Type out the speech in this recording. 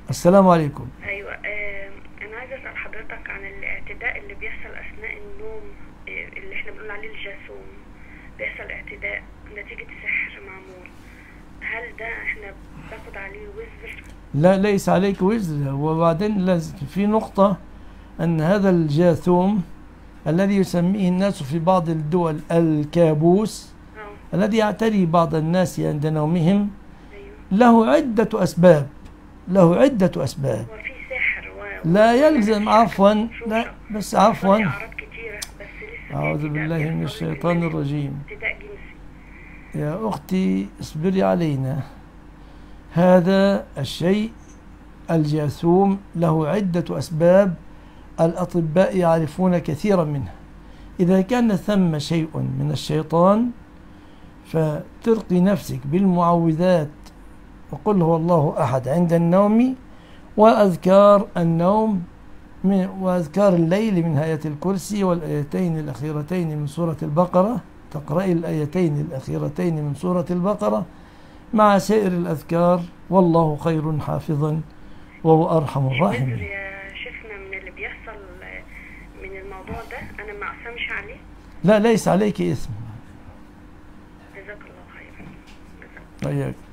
السلام عليكم ايوه آه انا عايزه اسال حضرتك عن الاعتداء اللي بيحصل اثناء النوم آه اللي احنا بنقول عليه الجاثوم بيحصل اعتداء نتيجه سحر معمول هل ده احنا باخد عليه وزر لا ليس عليك وزر وبعدين لازم في نقطة أن هذا الجاثوم الذي يسميه الناس في بعض الدول الكابوس اه الذي يعتري بعض الناس عند نومهم ايوه له عدة أسباب له عدة أسباب هو في سحر و... لا و- يلزم عفوا لا بس عفوا بيحصل لي اعراض كتيره بس لسه في أعوذ اعتداء بالله من بيحصل لي الشيطان كمان. الرجيم اعتداء جنسي يا أختي اصبري علينا هذا الشيء الجاثوم له عدة أسباب الأطباء يعرفون كثيرا منها إذا كان ثم شيء من الشيطان فترقي نفسك بالمعوذات وقل هو الله أحد عند النوم وأذكار النوم من وأذكار الليل من آية الكرسي والآيتين الأخيرتين من سورة البقرة تقرأي الآيتين الأخيرتين من سورة البقرة مع سائر الأذكار والله خير حافظا وهو أرحم وزر الراحمين يا شيخنا من اللي بيحصل آه، من الموضوع ده انا ما اقسمش عليه لا ليس عليك إثم جزاك الله خيرا جزاك إياك